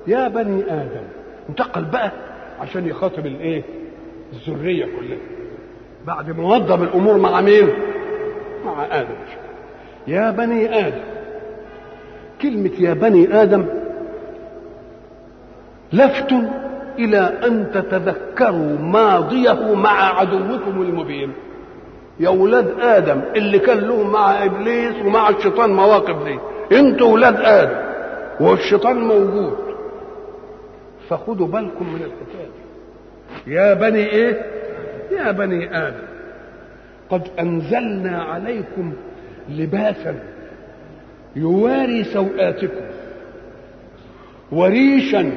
يا بني ادم انتقل بقى عشان يخاطب الايه الذريه كلها بعد ما وضب الامور مع مين مع ادم يا بني ادم كلمه يا بني ادم لفت الى ان تتذكروا ماضيه مع عدوكم المبين يا ولاد ادم اللي كان لهم مع ابليس ومع الشيطان مواقف دي انتوا ولاد ادم والشيطان موجود فخدوا بالكم من الحكايه يا بني ايه يا بني ادم قد انزلنا عليكم لباسا يواري سوآتكم وريشا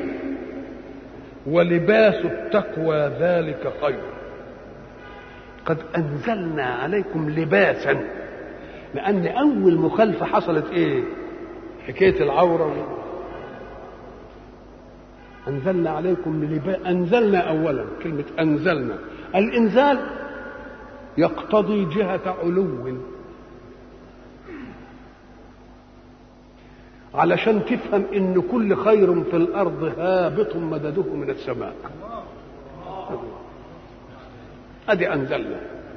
ولباس التقوى ذلك خير قد انزلنا عليكم لباسا لان اول مخالفه حصلت ايه حكايه العوره انزلنا عليكم لباس انزلنا اولا كلمه انزلنا الانزال يقتضي جهه علو علشان تفهم ان كل خير في الارض هابط مدده من السماء ادي انزلنا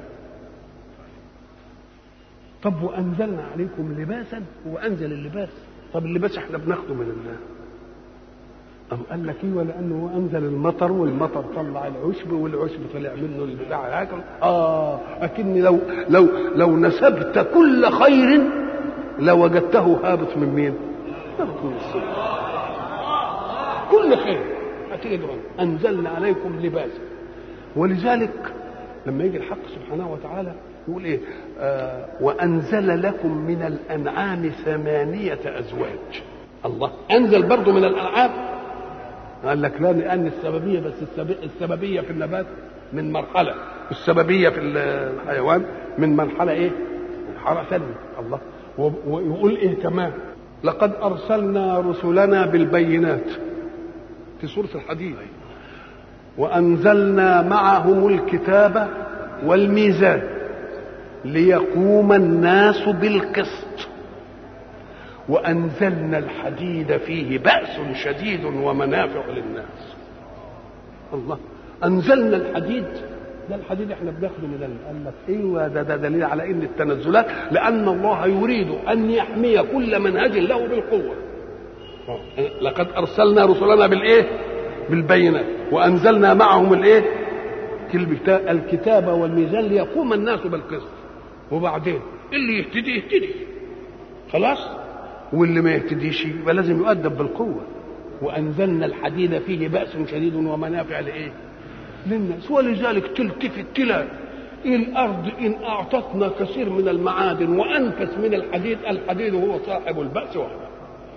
طب وانزلنا عليكم لباسا وانزل اللباس طب اللباس احنا بناخده من الله أم قال لك ايوه لانه هو انزل المطر والمطر طلع العشب والعشب طلع منه البتاع هكذا اه اكني لو لو لو نسبت كل خير لوجدته هابط من مين؟ هابط من السماء كل خير هتيجي انزلنا عليكم لباسا ولذلك لما يجي الحق سبحانه وتعالى يقول ايه آه وانزل لكم من الانعام ثمانيه ازواج الله انزل برضه من الانعام قال لك لا لان السببيه بس السببيه في النبات من مرحله السببيه في الحيوان من مرحله ايه مرحله ثانيه الله ويقول ايه كمان لقد ارسلنا رسلنا بالبينات في سوره الحديد وانزلنا معهم الكتاب والميزان ليقوم الناس بالقسط وانزلنا الحديد فيه باس شديد ومنافع للناس الله انزلنا الحديد ده الحديد احنا بناخده من قال لك ايوه ده ده دليل على ان التنزلات لان الله يريد ان يحمي كل منهج له بالقوه لقد ارسلنا رسلنا بالايه بالبينات وانزلنا معهم الايه الكتاب والميزان ليقوم الناس بالقسط وبعدين اللي يهتدي يهتدي خلاص واللي ما يهتديش يبقى لازم يؤدب بالقوه وانزلنا الحديد فيه باس شديد ومنافع لايه للناس ولذلك تلتفت تلاقي الارض ان اعطتنا كثير من المعادن وانفس من الحديد الحديد هو صاحب الباس وحده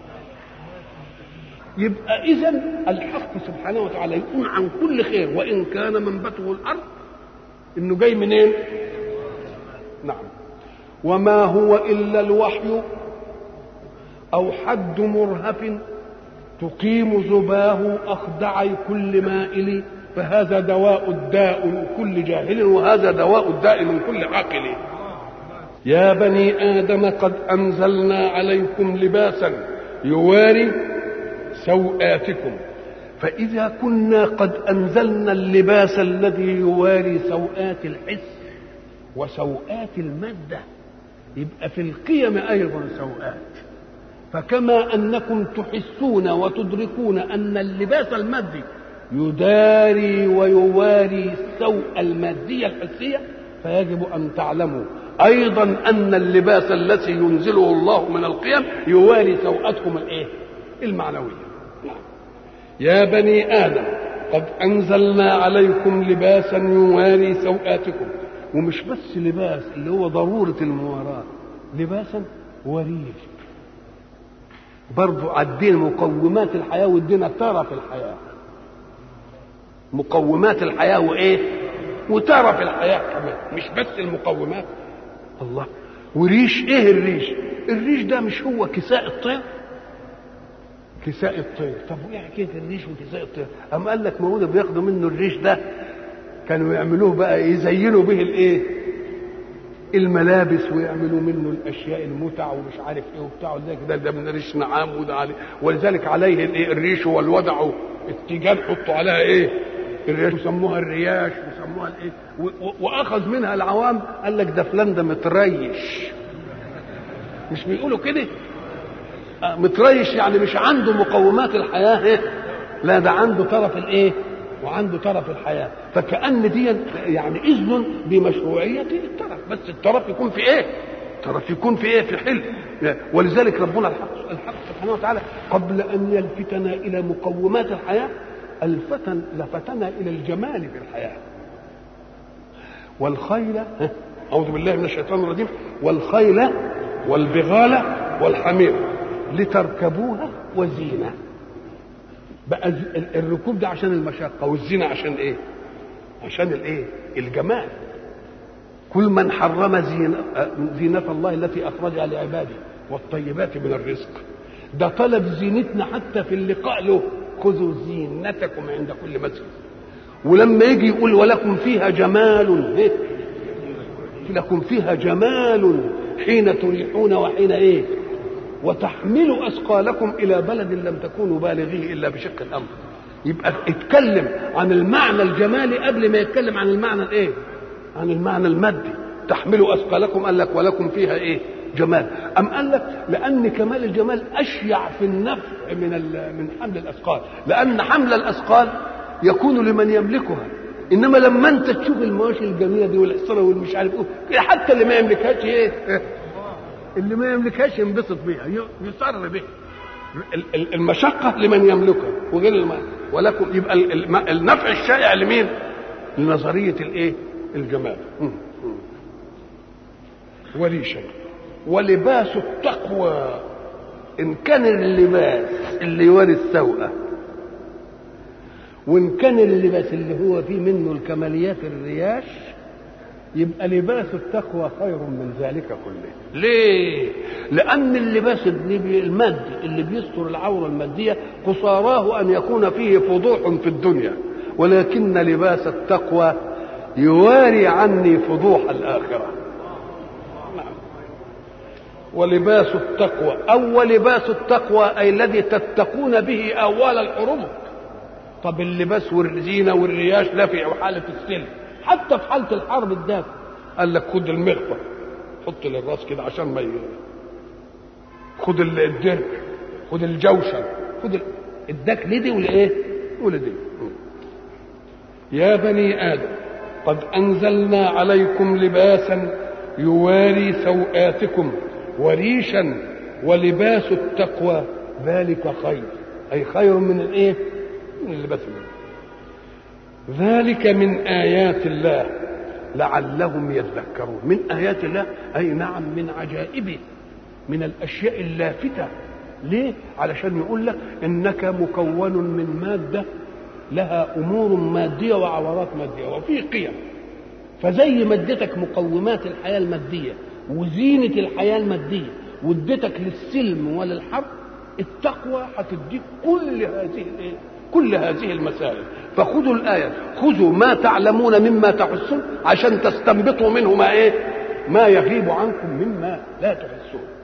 يبقى اذا الحق سبحانه وتعالى يقول عن كل خير وان كان منبته الارض انه جاي منين نعم وما هو الا الوحي او حد مرهف تقيم زباه اخدعي كل مائل فهذا دواء الداء من كل جاهل وهذا دواء الداء من كل عاقل يا بني ادم قد انزلنا عليكم لباسا يواري سوآتكم فإذا كنا قد أنزلنا اللباس الذي يواري سوآت الحس وسوآت المادة يبقى في القيم أيضا سوآت فكما أنكم تحسون وتدركون أن اللباس المادي يداري ويواري السوء المادية الحسية فيجب أن تعلموا أيضا أن اللباس الذي ينزله الله من القيم يواري سوءتكم الإيه؟ المعنوية يا بني آدم قد أنزلنا عليكم لباسا يواري سوآتكم ومش بس لباس اللي هو ضرورة المواراة لباسا وريش برضو عدين مقومات الحياة وادينا ترف الحياة مقومات الحياة وإيه وترف الحياة كمان مش بس المقومات الله وريش ايه الريش الريش ده مش هو كساء الطير كساء الطير طب وايه حكايه الريش وكساء الطير اما قال لك موجوده بياخدوا منه الريش ده كانوا يعملوه بقى يزينوا به الايه الملابس ويعملوا منه الاشياء المتع ومش عارف ايه وبتاع ولذلك ده ده من ريش نعام وده عليه ولذلك عليه الايه الريش والودع التيجان حطوا عليها ايه الرياش وسموها الرياش وسموها الايه واخذ منها العوام قال لك ده فلان ده متريش مش بيقولوا كده آه متريش يعني مش عنده مقومات الحياه إيه؟ لا ده عنده طرف الايه وعنده طرف الحياه فكأن دي يعني اذن بمشروعيه الطرف بس الطرف يكون في ايه الطرف يكون في ايه في حل ولذلك ربنا الحق, الحق سبحانه وتعالى قبل ان يلفتنا الى مقومات الحياه الفتن لفتنا الى الجمال في الحياه والخيل اعوذ بالله من الشيطان الرجيم والخيل والبغال والحمير لتركبوها وزينه بقى الركوب ده عشان المشقه والزينه عشان ايه عشان الايه الجمال كل من حرم زينة, زينة الله التي أخرجها لعباده والطيبات من الرزق ده طلب زينتنا حتى في اللقاء له خذوا زينتكم عند كل مسجد ولما يجي يقول ولكم فيها جمال إيه؟ لكم فيها جمال حين تريحون وحين ايه وتحملوا اثقالكم الى بلد لم تكونوا بالغيه الا بشق الامر يبقى اتكلم عن المعنى الجمالي قبل ما يتكلم عن المعنى الايه عن المعنى المادي تحملوا اثقالكم قال لك ولكم فيها ايه جمال ام قال لك لان كمال الجمال اشيع في النفع من من حمل الاثقال لان حمل الاثقال يكون لمن يملكها انما لما انت تشوف المواشي الجميله دي والحصانه والمش عارف ايه حتى اللي ما يملكهاش ايه اللي ما يملكهاش ينبسط بيها يسر بيها المشقه لمن يملكها وغير الم... ولكم يبقى النفع الشائع لمين؟ لنظريه الايه؟ الجمال وريشا ولباس التقوى ان كان اللباس اللي يوري السوءه وان كان اللباس اللي هو فيه منه الكماليات الرياش يبقى لباس التقوى خير من ذلك كله ليه لان اللباس المادي اللي بيستر العوره الماديه قصاراه ان يكون فيه فضوح في الدنيا ولكن لباس التقوى يواري عني فضوح الاخره نعم. ولباس التقوى او لباس التقوى اي الذي تتقون به اول الحروب طب اللباس والزينه والرياش لا في حاله السلم حتى في حاله الحرب الدافع قال لك خد المغفر حط للراس كده عشان ما ي... خد الدرع خد الجوشن خد ال... اداك لدي ولايه ولدي يا بني ادم قد انزلنا عليكم لباسا يواري سوآتكم وريشا ولباس التقوى ذلك خير اي خير من الايه من اللباس منه. ذلك من آيات الله لعلهم يذكرون من آيات الله أي نعم من عجائبه من الأشياء اللافتة ليه؟ علشان يقول لك إنك مكون من مادة لها أمور مادية وعورات مادية وفي قيم فزي ما اديتك مقومات الحياة المادية وزينة الحياة المادية واديتك للسلم وللحرب التقوى هتديك كل هذه الايه؟ كل هذه المسائل فخذوا الآية خذوا ما تعلمون مما تحسون عشان تستنبطوا منه ما إيه ما يغيب عنكم مما لا تحسون